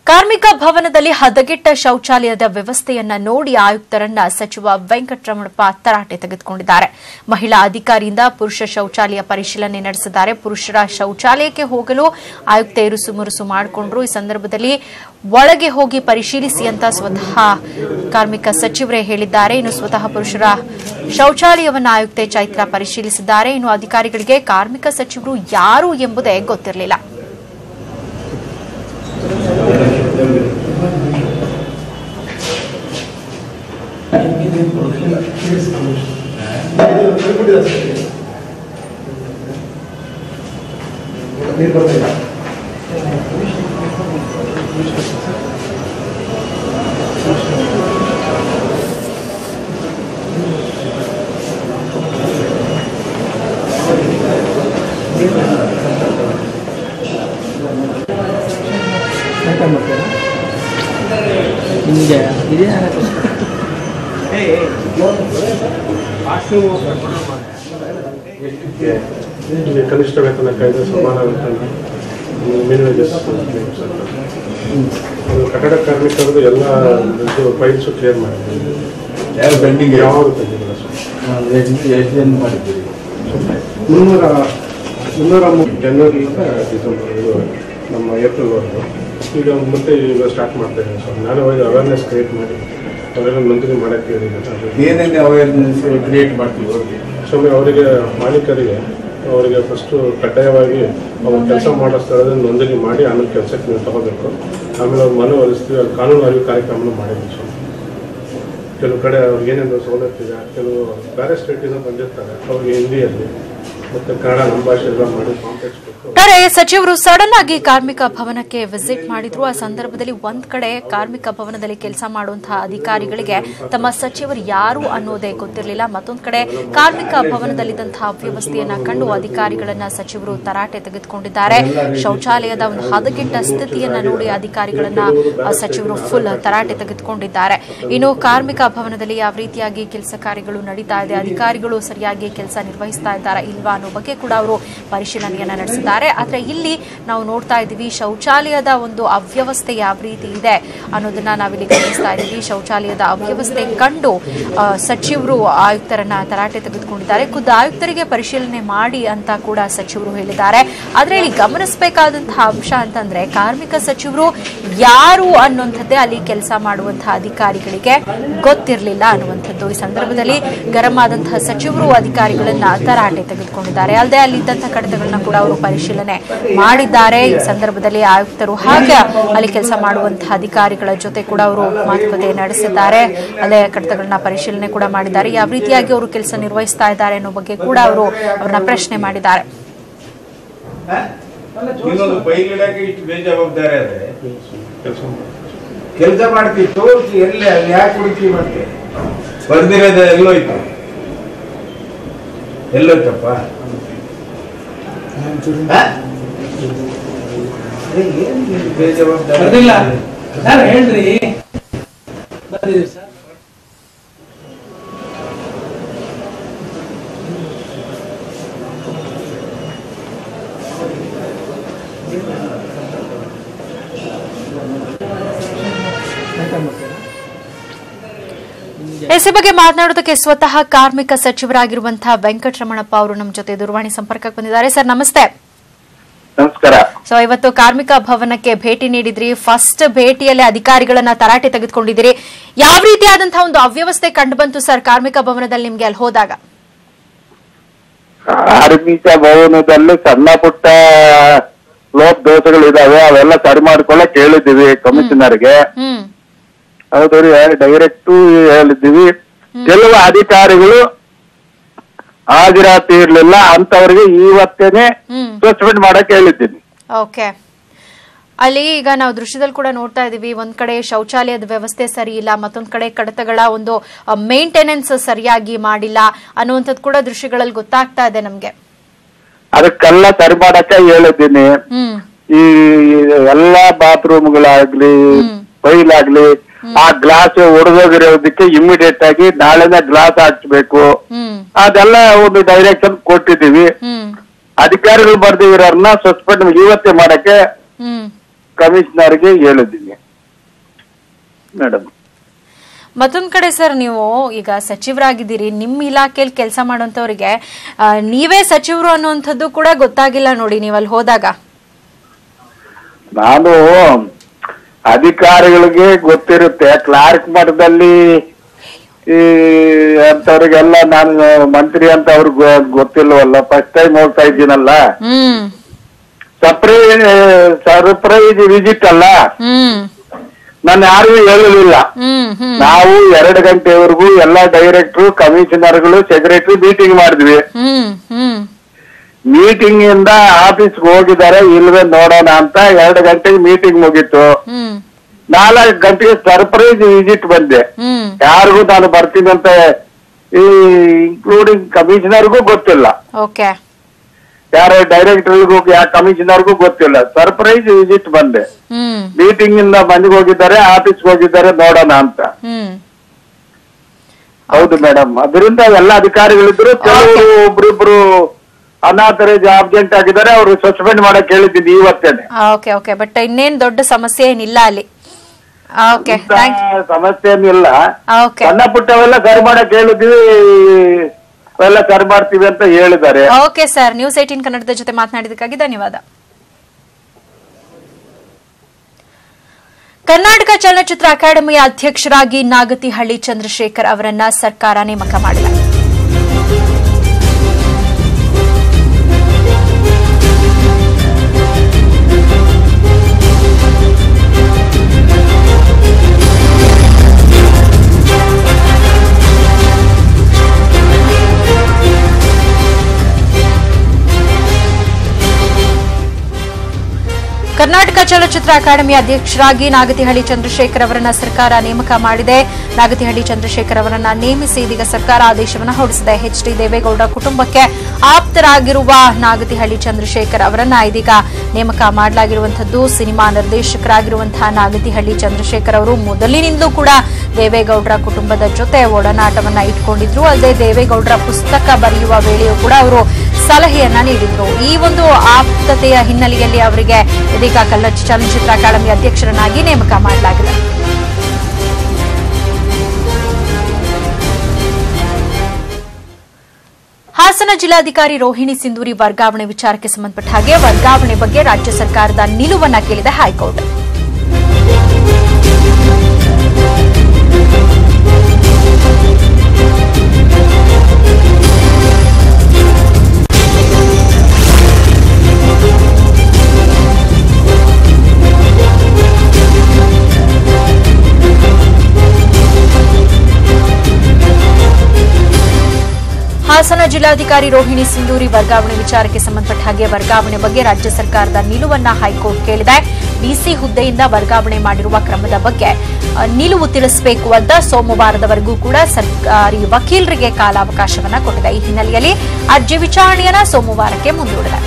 ಕಾರ್ಮಿಕ ಭವನದಲ್ಲಿ ಹದಗೆಟ್ಟ ಶೌಚಾಲಯದ ವ್ಯವಸ್ಥೆಯನ್ನ ನೋಡಿ ಆಯುಕ್ತರನ್ನ ಸಚಿವ ವೆಂಕಟರಮಣಪ್ಪ ತರಾಟೆ ತೆಗೆದುಕೊಂಡಿದ್ದಾರೆ ಮಹಿಳಾ ಅಧಿಕಾರಿಯಿಂದ ಪುರುಷ ಶೌಚಾಲಯ ಪರಿಶೀಲನೆ ನಡೆಸಿದ್ದಾರೆ ಪುರುಷರ ಶೌಚಾಲಯಕ್ಕೆ ಹೋಗಲು ಆಯುಕ್ತ ಇರುಸು ಮುರುಸು ಮಾಡಿಕೊಂಡ್ರು ಈ ಸಂದರ್ಭದಲ್ಲಿ ಒಳಗೆ ಹೋಗಿ ಪರಿಶೀಲಿಸಿ ಅಂತ ಸ್ವತಃ ಕಾರ್ಮಿಕ ಸಚಿವರೇ ಹೇಳಿದ್ದಾರೆ ಇನ್ನು ಸ್ವತಃ ಪುರುಷರ ಶೌಚಾಲಯವನ್ನು ಆಯುಕ್ತೆ ಚೈತ್ರ ಪರಿಶೀಲಿಸಿದ್ದಾರೆ ಇನ್ನು ಅಧಿಕಾರಿಗಳಿಗೆ ಕಾರ್ಮಿಕ ಸಚಿವರು ಯಾರು ಎಂಬುದೇ ಗೊತ್ತಿರಲಿಲ್ಲ ನಿಮಗೆ ಇದೇ ಇಲ್ಲಿ ಕನಿಷ್ಠ ವೇತನ ಕಾಯ್ದೆ ಸಮಾನ ವೇತನ ಮಿನಿಮಮ್ ವೇಜಸ್ ಅದು ಕಟ್ಟಡ ಕಾರ್ಮಿಕರದ್ದು ಎಲ್ಲ ಇದು ಫೈಲ್ಸು ಕ್ಲಿಯರ್ ಮಾಡಿದ್ದೀವಿ ಯಾರು ಪೆಂಡಿಂಗ್ ಯಾವುದು ತೆಗೆದಿಲ್ಲ ಸರ್ ಎಷ್ಟು ಜನ ಮಾಡಿದ್ದೀರಿ ಮುನ್ನೂರ ಮುನ್ನೂರ ಮೂರು ಜನವರಿಯಿಂದ ಡಿಸೆಂಬರ್ ಇದು ನಮ್ಮ ಏಪ್ರಿಲ್ವರೆಗೂ ಈಗ ಮತ್ತೆ ಈಗ ಸ್ಟಾರ್ಟ್ ಮಾಡ್ತಾ ಇದ್ದೀನಿ ಸರ್ ನಾಳೆ ಹೋಗಿ ಅವೇರ್ನೆಸ್ ಕ್ರಿಯೇಟ್ ಮಾಡಿ ಅವರೆಲ್ಲ ಮಂತ್ರಿ ಮಾಡೋಕ್ಕೆ ಹೇಳಿದ್ದೀನಿ ಏನೇನು ಅವೇರ್ನೆಸ್ ಕ್ರಿಯೇಟ್ ಮಾಡ್ತೀವಿ ಹೋಗಿ ಸ್ವಾಮಿ ಅವರಿಗೆ ಮಾಲೀಕರಿಗೆ ಅವರಿಗೆ ಫಸ್ಟು ಕಡ್ಡಾಯವಾಗಿ ಅವ್ರು ಕೆಲಸ ಮಾಡೋ ಸ್ಥಳದಲ್ಲಿ ನೋಂದಣಿ ಮಾಡಿ ಆಮೇಲೆ ಕೆಲಸಕ್ಕೆ ನೀವು ತಗೋಬೇಕು ಆಮೇಲೆ ಅವ್ರು ಮನೆ ಒಲಿಸ್ತೀವಿ ಅಲ್ಲಿ ಕಾನೂನು ಅರಿವು ಕಾರ್ಯಕ್ರಮ ಮಾಡಿದ್ವಿ ಸ್ವಾಮಿ ಕೆಲವು ಕಡೆ ಅವ್ರಿಗೆ ಏನೇನು ಸವಲತ್ತು ಇದೆ ಕೆಲವು ಬೇರೆ ಸ್ಟೇಟಿಂದ ಬಂದಿರ್ತಾರೆ ಅವ್ರಿಗೆ ಹಿಂದಿಯಲ್ಲಿ ಮತ್ತು ಕನ್ನಡ ನಮ್ಮ ಭಾಷೆ ಎಲ್ಲ ಮಾಡಿ ಕಾಂಪ್ಲೆಕ್ಸ್ ಕೊಟ್ಟು ಒಟ್ಟಾರೆ ಸಚಿವರು ಸಡನ್ ಆಗಿ ಕಾರ್ಮಿಕ ಭವನಕ್ಕೆ ವಿಸಿಟ್ ಮಾಡಿದ್ರು ಆ ಸಂದರ್ಭದಲ್ಲಿ ಒಂದ್ ಕಡೆ ಕಾರ್ಮಿಕ ಭವನದಲ್ಲಿ ಕೆಲಸ ಮಾಡುವಂತಹ ಅಧಿಕಾರಿಗಳಿಗೆ ತಮ್ಮ ಸಚಿವರು ಯಾರು ಅನ್ನೋದೇ ಗೊತ್ತಿರಲಿಲ್ಲ ಮತ್ತೊಂದ್ ಕಡೆ ಕಾರ್ಮಿಕ ಭವನದಲ್ಲಿದ್ದಂತಹ ಅವ್ಯವಸ್ಥೆಯನ್ನ ಕಂಡು ಅಧಿಕಾರಿಗಳನ್ನ ಸಚಿವರು ತರಾಟೆ ತೆಗೆದುಕೊಂಡಿದ್ದಾರೆ ಶೌಚಾಲಯದ ಒಂದು ಹದಗೆಟ್ಟ ಸ್ಥಿತಿಯನ್ನ ನೋಡಿ ಅಧಿಕಾರಿಗಳನ್ನ ಆ ಸಚಿವರು ಫುಲ್ ತರಾಟೆ ತೆಗೆದುಕೊಂಡಿದ್ದಾರೆ ಇನ್ನು ಕಾರ್ಮಿಕ ಭವನದಲ್ಲಿ ಯಾವ ರೀತಿಯಾಗಿ ಕೆಲಸ ಕಾರ್ಯಗಳು ನಡೀತಾ ಇದೆ ಅಧಿಕಾರಿಗಳು ಸರಿಯಾಗಿ ಕೆಲಸ ನಿರ್ವಹಿಸ್ತಾ ಇದ್ದಾರಾ ಇಲ್ವಾ ಅನ್ನೋ ಬಗ್ಗೆ ಕೂಡ ಅವರು ಪರಿಶೀಲನೆಯನ್ನ ನಡೆಸಿದ್ದಾರೆ ಆದ್ರೆ ಇಲ್ಲಿ ನಾವು ನೋಡ್ತಾ ಇದ್ದೀವಿ ಶೌಚಾಲಯದ ಒಂದು ಅವ್ಯವಸ್ಥೆ ಯಾವ ರೀತಿ ಇದೆ ಅನ್ನೋದನ್ನ ನಾವಿಲ್ಲಿ ಗಮನಿಸ್ತಾ ಇದ್ದೀವಿ ಶೌಚಾಲಯದ ಅವ್ಯವಸ್ಥೆ ಕಂಡು ಆ, ಸಚಿವರು ಆಯುಕ್ತರನ್ನ ತರಾಟೆ ತೆಗೆದುಕೊಂಡಿದ್ದಾರೆ ಖುದ್ದು ಆಯುಕ್ತರಿಗೆ ಪರಿಶೀಲನೆ ಮಾಡಿ ಅಂತ ಕೂಡ ಸಚಿವರು ಹೇಳಿದ್ದಾರೆ ಆದ್ರೆ ಇಲ್ಲಿ ಗಮನಿಸಬೇಕಾದಂತಹ ಅಂಶ ಅಂತಂದ್ರೆ ಕಾರ್ಮಿಕ ಸಚಿವರು ಯಾರು ಅನ್ನುವಂಥದ್ದೇ ಅಲ್ಲಿ ಕೆಲಸ ಮಾಡುವಂತಹ ಅಧಿಕಾರಿಗಳಿಗೆ ಗೊತ್ತಿರಲಿಲ್ಲ ಅನ್ನುವಂಥದ್ದು ಈ ಸಂದರ್ಭದಲ್ಲಿ ಗರಂ ಆದಂತಹ ಸಚಿವರು ಅಧಿಕಾರಿಗಳನ್ನ ತರಾಟೆ ತೆಗೆದುಕೊಂಡಿದ್ದಾರೆ ಅಲ್ಲದೆ ಅಲ್ಲಿದ್ದಂತಹ ಕಡತಗಳನ್ನ ಕೂಡ ಅವರು ಪರಿಶೀಲನೆ ಮಾಡಿದ್ದಾರೆ ಈ ಸಂದರ್ಭದಲ್ಲಿ ಆಯುಕ್ತರು ಹಾಗೆ ಅಲ್ಲಿ ಕೆಲಸ ಮಾಡುವಂತಹ ಅಧಿಕಾರಿಗಳ ಜೊತೆ ಕೂಡ ಅವರು ಮಾತುಕತೆ ನಡೆಸಿದ್ದಾರೆ ಅಲ್ಲೇ ಕಡತಗಳನ್ನ ಪರಿಶೀಲನೆ ಕೂಡ ಮಾಡಿದ್ದಾರೆ ಯಾವ ರೀತಿಯಾಗಿ ಅವರು ಕೆಲಸ ನಿರ್ವಹಿಸ್ತಾ ಇದ್ದಾರೆ ಅನ್ನೋ ಬಗ್ಗೆ ಕೂಡ ಅವರು ಅವ್ರನ್ನ ಪ್ರಶ್ನೆ ಮಾಡಿದ್ದಾರೆ ಇನ್ನೊಂದು ಫೈಲ್ ಇಡಕ್ಕೆ ಇಷ್ಟು ಬೇಜವಾಬ್ದಾರಿ ಆದ್ರೆ ಕೆಲಸ ಮಾಡಿ ಕೆಲಸ ಮಾಡ್ತೀವಿ ತೋರಿಸಿ ಎಲ್ಲಿ ಅಲ್ಲಿ ಯಾಕೆ ಕುಡಿತೀವಿ ಮತ್ತೆ ಬರ್ದಿರೋದು ಎಲ್ಲೋಯ್ತು ಎಲ್ಲೋಯ್ತಪ್ಪ ಹ? ಅದೇ ಏನ್ ಇದು ಬೇಜವಾಬ್ದಾರಿ ಬರ್ದಿಲ್ಲ ಸರ್ ಹೇಳ್ರಿ ಬರ್ದಿದ್ದೀವಿ ಸರ್ ಎಸ್ ಈ ಬಗ್ಗೆ ಮಾತನಾಡೋದಕ್ಕೆ ಸ್ವತಃ ಕಾರ್ಮಿಕ ಸಚಿವರಾಗಿರುವಂತಹ ವೆಂಕಟರಮಣಪ್ಪ ಅವರು ನಮ್ಮ ಜೊತೆ ದೂರವಾಣಿ ಸಂಪರ್ಕಕ್ಕೆ ಬಂದಿದ್ದಾರೆ ಸರ್ ನಮಸ್ತೆ ನಮಸ್ಕಾರ ಸೊ ಇವತ್ತು ಕಾರ್ಮಿಕ ಭವನಕ್ಕೆ ಭೇಟಿ ನೀಡಿದ್ರಿ ಫಸ್ಟ್ ಭೇಟಿಯಲ್ಲಿ ಅಧಿಕಾರಿಗಳನ್ನ ತರಾಟೆ ತೆಗೆದುಕೊಂಡಿದ್ದೀರಿ ಯಾವ ರೀತಿಯಾದಂತಹ ಒಂದು ಅವ್ಯವಸ್ಥೆ ಕಂಡು ಬಂತು ಸರ್ ಕಾರ್ಮಿಕ ಭವನದಲ್ಲಿ ನಿಮ್ಗೆ ಅಲ್ಲಿ ಹೋದಾಗ ಕಾರ್ಮಿಕ ಭವನದಲ್ಲಿ ಸಣ್ಣ ಪುಟ್ಟ ಲೋಪ್ ದೋಷಗಳಿದಾವೆ ಅವೆಲ್ಲ ಸರಿ ಮಾಡ್ಕೊಳ್ಳಕ್ ಹೇಳಿದ್ದೀವಿ ಕಮಿಷನರ್ಗೆ ಹ್ಮ್ ಹೌದ್ರಿ ಡೈರೆಕ್ಟ್ ಹೇಳಿದ್ದೀವಿ ಕೆಲವು ಅಧಿಕಾರಿಗಳು ಹಾಜರಾತಿ ಇರ್ಲಿಲ್ಲ ಅಂತವರಿಗೆ ಇವತ್ತೇನೆ ಹ್ಮ್ ಸಸ್ಪೆಂಡ್ ಮಾಡಕ್ ಹೇಳಿದ್ದೀನಿ ಓಕೆ ಅಲ್ಲಿ ಈಗ ನಾವು ದೃಶ್ಯದಲ್ಲಿ ಕೂಡ ನೋಡ್ತಾ ಇದೀವಿ ಒಂದ್ ಕಡೆ ಶೌಚಾಲಯದ ವ್ಯವಸ್ಥೆ ಸರಿ ಇಲ್ಲ ಮತ್ತೊಂದ್ ಕಡೆ ಕಡತಗಳ ಒಂದು ಮೇಂಟೆನೆನ್ಸ್ ಸರಿಯಾಗಿ ಮಾಡಿಲ್ಲ ಅನ್ನುವಂಥದ್ದು ಕೂಡ ದೃಶ್ಯಗಳಲ್ಲಿ ಗೊತ್ತಾಗ್ತಾ ಇದೆ ನಮ್ಗೆ ಅದಕ್ಕೆಲ್ಲ ಸರಿ ಮಾಡಕ್ಕೆ ಹೇಳಿದ್ದೀನಿ ಹ್ಮ್ ಈ ಎಲ್ಲಾ ಬಾತ್ರೂಮ್ಗಳಾಗ್ಲಿ ಫೈಲ್ ಆಗ್ಲಿ ಆ ಗ್ಲಾಸ್ ಒಡೆದೋಗಿರೋದಕ್ಕೆ ಇಮಿಡಿಯೇಟ್ ಆಗಿ ನಾಳೆನೇ ಗ್ಲಾಸ್ ಹಾಕ್ಸ್ಬೇಕು ಹ್ಮ್ ಅದೆಲ್ಲ ಒಂದು ಡೈರೆಕ್ಷನ್ ಕೊಟ್ಟಿದ್ದೀವಿ ಹ್ಮ್ ಅಧಿಕಾರಿಗಳು ಬರ್ದಿರೋರ್ನ ಸಸ್ಪೆಂಡ್ ಇವತ್ತೇ ಮಾಡಕ್ಕೆ ಹ್ಮ್ ಕಮಿಷನರ್ಗೆ ಹೇಳಿದ್ದೀನಿ ಮೇಡಮ್ ಮತ್ತೊಂದ್ ಕಡೆ ಸರ್ ನೀವು ಈಗ ಸಚಿವರಾಗಿದ್ದೀರಿ ನಿಮ್ಮ ಇಲಾಖೆಯಲ್ಲಿ ಕೆಲಸ ಮಾಡುವಂತವರಿಗೆ ಆ, ನೀವೇ ಸಚಿವರು ಅನ್ನುವಂಥದ್ದು ಕೂಡ ಗೊತ್ತಾಗಿಲ್ಲ ನೋಡಿ ನೀವು ಅಲ್ಲಿ ಹೋದಾಗ ನಾನು ಅಧಿಕಾರಿಗಳಿಗೆ ಗೊತ್ತಿರುತ್ತೆ ಕ್ಲಾರ್ಕ್ ಮಟ್ಟದಲ್ಲಿ ಈ ಅಂತವ್ರಿಗೆಲ್ಲ ನಾನು ಮಂತ್ರಿ ಅಂತ ಅವ್ರಿಗೆ ಗೊತ್ತಿಲ್ವಲ್ಲ ಫಸ್ಟ್ ಟೈಮ್ ಹೋಗ್ತಾ ಇದ್ದೀನಲ್ಲ ಹ್ಮ್ ಸರ್ಪ್ರೈಸ್ ಸರ್ಪ್ರೈಸ್ ವಿಸಿಟ್ ಅಲ್ಲ ಹ್ಮ್ ನಾನು ಯಾರಿಗೂ ಹೇಳಲಿಲ್ಲ ಹ್ಮ್ ಹ್ಮ್ ನಾವು ಎರಡು ಗಂಟೆವರೆಗೂ ಎಲ್ಲಾ ಡೈರೆಕ್ಟ್ರು ಕಮಿಷನರ್ಗಳು ಸೆಕ್ರೆಟರಿ ಮೀಟಿಂಗ್ ಮಾಡಿದ್ವಿ ಹ್ಮ್ ಹ್ಮ್ ಮೀಟಿಂಗ್ ಇಂದ ಆಫೀಸ್ಗೆ ಹೋಗಿದ್ದಾರೆ ಇಲ್ವೇ ನೋಡೋಣ ಅಂತ ಎರಡು ಗಂಟೆಗೆ ಮೀಟಿಂಗ್ ಮುಗೀತು ಹ್ಮ್ ನಾಲ್ಕು ಗಂಟೆಗೆ ಸರ್ಪ್ರೈಸ್ ವಿಸಿಟ್ ಬಂದೆ ಹ್ಮ್ ಯಾರಿಗೂ ನಾನು ಬರ್ತೀನಿ ಅಂತ ಈ ಇನ್ಕ್ಲೂಡಿಂಗ್ ಕಮಿಷನರ್ಗೂ ಗೊತ್ತಿಲ್ಲ ಓಕೆ ಯಾರ ಡೈರೆಕ್ಟರ್ಗೂ ಯಾ ಕಮಿಷನರ್ಗೂ ಗೊತ್ತಿಲ್ಲ ಸರ್ಪ್ರೈಸ್ ವಿಸಿಟ್ ಬಂದೆ ಹ್ಮ್ ಮೀಟಿಂಗ್ ಇಂದ ಮನೆಗೆ ಹೋಗಿದ್ದಾರೆ ಆಫೀಸ್ಗೆ ಹೋಗಿದ್ದಾರೆ ನೋಡೋಣ ಅಂತ ಹ್ಮ್ ಹೌದು ಮೇಡಮ್ ಅದರಿಂದ ಎಲ್ಲ ಅಧಿಕಾರಿಗಳಿದ್ರು ಕೆಲವರು ಒಬ್ರಿಬ್ರು ಅನಾಥರೇ ಅಬ್ಸೆಂಟ್ ಆಗಿದ್ದಾರೆ ಅವರು ಸಸ್ಪೆಂಡ್ ಮಾಡಕ್ ಹೇಳಿದ್ದೀನಿ ಇವತ್ತೇನೆ ಓಕೆ ಓಕೆ ಬಟ್ ಇನ್ನೇನ್ ದೊಡ್ಡ ಸಮಸ್ಯೆ ಏನಿಲ್ಲ ಅಲ್ಲಿ ಓಕೆ ಇಂಥ ಥ್ಯಾಂಕ್ ಸಮಸ್ಯೆ ಏನಿಲ್ಲ ಓಕೆ ಸಣ್ಣ ಪುಟ್ಟವೆಲ್ಲ ಸರಿ ಮಾಡಕ್ ಹೇಳಿದ್ವಿ ಅವೆಲ್ಲ ಸರಿ ಮಾಡ್ತೀವಿ ಅಂತ ಹೇಳಿದ್ದಾರೆ ಓಕೆ ಸರ್ ನ್ಯೂಸ್ ಏಟೀನ್ ಕನ್ನಡದ ಜೊತೆ ಮಾತನಾಡಿದಕ್ಕಾಗಿ ಧನ್ಯವಾದ ಕರ್ನಾಟಕ ಚಲನಚಿತ್ರ ಅಕಾಡೆಮಿಯ ಅಧ್ಯಕ್ಷರಾಗಿ ನಾಗತಿಹಳ್ಳಿ ಚಂದ್ರಶೇಖರ್ ಅವರನ್ನ ಸರ್ಕಾರ ನೇಮಕ ಮಾಡಿದೆ ಕರ್ನಾಟಕ ಚಲನಚಿತ್ರ ಅಕಾಡೆಮಿ ಅಧ್ಯಕ್ಷರಾಗಿ ನಾಗತಿಹಳ್ಳಿ ಚಂದ್ರಶೇಖರ್ ಅವರನ್ನ ಸರ್ಕಾರ ನೇಮಕ ಮಾಡಿದೆ ನಾಗತಿಹಳ್ಳಿ ಚಂದ್ರಶೇಖರ್ ಅವರನ್ನ ನೇಮಿಸಿ ಇದೀಗ ಸರ್ಕಾರ ಆದೇಶವನ್ನು ಹೊರಡಿಸಿದೆ ಎಚ್ ಡಿ ದೇವೇಗೌಡ ಕುಟುಂಬಕ್ಕೆ ಆಪ್ತರಾಗಿರುವ ನಾಗತಿಹಳ್ಳಿ ಚಂದ್ರಶೇಖರ್ ಅವರನ್ನ ಇದೀಗ ನೇಮಕ ಮಾಡಲಾಗಿರುವಂತದ್ದು ಸಿನಿಮಾ ನಿರ್ದೇಶಕರಾಗಿರುವಂತಹ ನಾಗತಿಹಳ್ಳಿ ಚಂದ್ರಶೇಖರ್ ಅವರು ಮೊದಲಿನಿಂದಲೂ ಕೂಡ ದೇವೇಗೌಡರ ಕುಟುಂಬದ ಜೊತೆ ಒಡನಾಟವನ್ನ ಇಟ್ಕೊಂಡಿದ್ರು ಅಲ್ಲದೆ ದೇವೇಗೌಡರ ಪುಸ್ತಕ ಬರೆಯುವ ವೇಳೆಯೂ ಕೂಡ ಅವರು ಸಲಹೆಯನ್ನ ನೀಡಿದ್ರು ಈ ಒಂದು ಆಪ್ತತೆಯ ಹಿನ್ನೆಲೆಯಲ್ಲಿ ಅವರಿಗೆ ಇದೀಗ ಕನ್ನಡ ಚಲನಚಿತ್ರ ಅಕಾಡೆಮಿ ಅಧ್ಯಕ್ಷರನ್ನಾಗಿ ನೇಮಕ ಮಾಡಲಾಗಿದೆ ಹಾಸನ ಜಿಲ್ಲಾಧಿಕಾರಿ ರೋಹಿಣಿ ಸಿಂಧೂರಿ ವರ್ಗಾವಣೆ ವಿಚಾರಕ್ಕೆ ಸಂಬಂಧಪಟ್ಟ ಹಾಗೆ ವರ್ಗಾವಣೆ ಬಗ್ಗೆ ರಾಜ್ಯ ಸರ್ಕಾರದ ನಿಲುವನ್ನ ಕೇಳಿದೆ ಹೈಕೋರ್ಟ್ ಹಾಸನ ಜಿಲ್ಲಾಧಿಕಾರಿ ರೋಹಿಣಿ ಸಿಂಧೂರಿ ವರ್ಗಾವಣೆ ವಿಚಾರಕ್ಕೆ ಸಂಬಂಧಪಟ್ಟ ಹಾಗೆ ವರ್ಗಾವಣೆ ಬಗ್ಗೆ ರಾಜ್ಯ ಸರ್ಕಾರದ ನಿಲುವನ್ನ ಹೈಕೋರ್ಟ್ ಕೇಳಿದೆ ಡಿಸಿ ಹುದ್ದೆಯಿಂದ ವರ್ಗಾವಣೆ ಮಾಡಿರುವ ಕ್ರಮದ ಬಗ್ಗೆ ಅ, ನಿಲುವು ತಿಳಿಸಬೇಕು ಅಂತ ಸೋಮವಾರದವರೆಗೂ ಕೂಡ ಸರ್ಕಾರಿ ವಕೀಲರಿಗೆ ಕಾಲಾವಕಾಶವನ್ನ ಕೊಟ್ಟಿದೆ ಈ ಹಿನ್ನೆಲೆಯಲ್ಲಿ ಅರ್ಜಿ ವಿಚಾರಣೆಯನ್ನ ಸೋಮವಾರಕ್ಕೆ ಮುಂದೂಡಿದೆ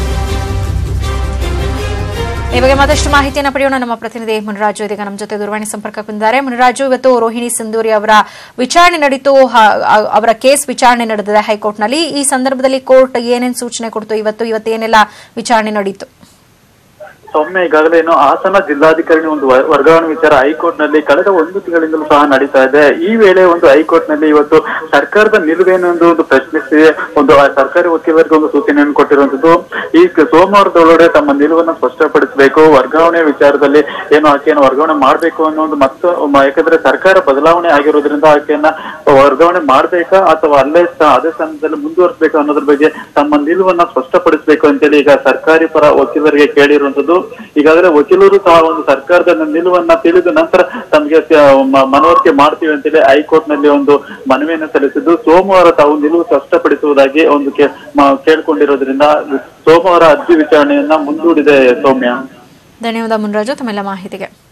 ಈ ಬಗ್ಗೆ ಮತ್ತಷ್ಟು ಮಾಹಿತಿಯನ್ನು ಪಡೆಯೋಣ ನಮ್ಮ ಪ್ರತಿನಿಧಿ ಮುನಿರಾಜು ಇದೀಗ ನಮ್ಮ ಜೊತೆ ದೂರವಾಣಿ ಸಂಪರ್ಕ ಬಂದಿದ್ದಾರೆ ಮುನಿರಾಜು ಇವತ್ತು ರೋಹಿಣಿ ಸಿಂಧೂರಿ ಅವರ ವಿಚಾರಣೆ ನಡೀತು ಹ- ಅ- ಅವರ ಕೇಸ್ ವಿಚಾರಣೆ ನಡೆದಿದೆ ಹೈಕೋರ್ಟ್ನಲ್ಲಿ ಈ ಸಂದರ್ಭದಲ್ಲಿ ಕೋರ್ಟ್ ಏನೇನು ಸೂಚನೆ ಕೊಡ್ತು ಇವತ್ತು ಇವತ್ತು ಏನೆಲ್ಲ ವಿಚಾರಣೆ ನಡೀತು ಸೌಮ್ಯ ಈಗಾಗಲೇ ಏನು ಹಾಸನ ಜಿಲ್ಲಾಧಿಕಾರಿ ಒಂದು ವರ್- ವರ್ಗಾವಣೆ ವಿಚಾರ ಹೈಕೋರ್ಟ್ ನಲ್ಲಿ ಕಳೆದ ಒಂದು ತಿಂಗಳಿಂದಲೂ ಸಹ ನಡೀತಾ ಇದೆ ಈ ವೇಳೆ ಒಂದು ಹೈಕೋರ್ಟ್ ನಲ್ಲಿ ಇವತ್ತು ಸರ್ಕಾರದ ನಿಲುವೇನೆಂದು ಒಂದು ಪ್ರಶ್ನಿಸಿ ಒಂದು ಆ ಸರ್ಕಾರಿ ವಕೀಲರಿಗೆ ಒಂದು ಸೂಚನೆಯನ್ನು ಕೊಟ್ಟಿರುವಂತದ್ದು ಈ ಕ- ಸೋಮವಾರದೊಳಗಡೆ ತಮ್ಮ ನಿಲುವನ್ನು ಸ್ಪಷ್ಟಪಡಿಸಬೇಕು ವರ್ಗಾವಣೆ ವಿಚಾರದಲ್ಲಿ ಏನು ಆಕೆಯನ್ನು ವರ್ಗಾವಣೆ ಮಾಡಬೇಕು ಅನ್ನೋ ಒಂದು ಮತ್ತು ಮ- ಯಾಕಂದ್ರೆ ಸರ್ಕಾರ ಬದಲಾವಣೆ ಆಗಿರೋದ್ರಿಂದ ಆಕೆಯನ್ನ ವರ್ಗಾವಣೆ ಮಾಡ್ಬೇಕಾ ಅಥವಾ ಅಲ್ಲೇ ಸ- ಅದೇ ಸ್ಥಾನದಲ್ಲಿ ಮುಂದುವರಿಸಬೇಕಾ ಅನ್ನೋದ್ರ ಬಗ್ಗೆ ತಮ್ಮ ನಿಲುವನ್ನ ಸ್ಪಷ್ಟಪಡಿಸಬೇಕು ಅಂತೇಳಿ ಈಗ ಸರ್ಕಾರಿ ಪರ ವಕೀಲರಿಗೆ ಕೇಳಿರುವಂತದ್ದು ಈಗಾಗಲೇ ವಕೀಲರು ಸಹ ಒಂದು ಸರ್ಕಾರದ ನಿಲುವನ್ನ ತಿಳಿದ ನಂತರ ತಮಗೆ ಸ- ಮ- ಮನವರಿಕೆ ಮಾಡ್ತೀವಿ ಅಂತೇಳಿ ಹೈಕೋರ್ಟ್ ನಲ್ಲಿ ಒಂದು ಮನವಿಯನ್ನು ಸಲ್ಲಿಸಿದ್ದು ಸೋಮವಾರ ತಾವು ನಿಲುವು ಸ್ಪಷ್ಟಪಡಿಸುವುದಾಗಿ ಒಂದು ಕೇ- ಮ- ಕೇಳ್ಕೊಂಡಿರೋದ್ರಿಂದ ಸೋಮವಾರ ಅರ್ಜಿ ವಿಚಾರಣೆಯನ್ನ ಮುಂದೂಡಿದೆ ಸೌಮ್ಯ ಧನ್ಯವಾದ ಮುನಿರಾಜು ತಮ್ಮೆಲ್ಲ ಮಾಹಿತಿಗೆ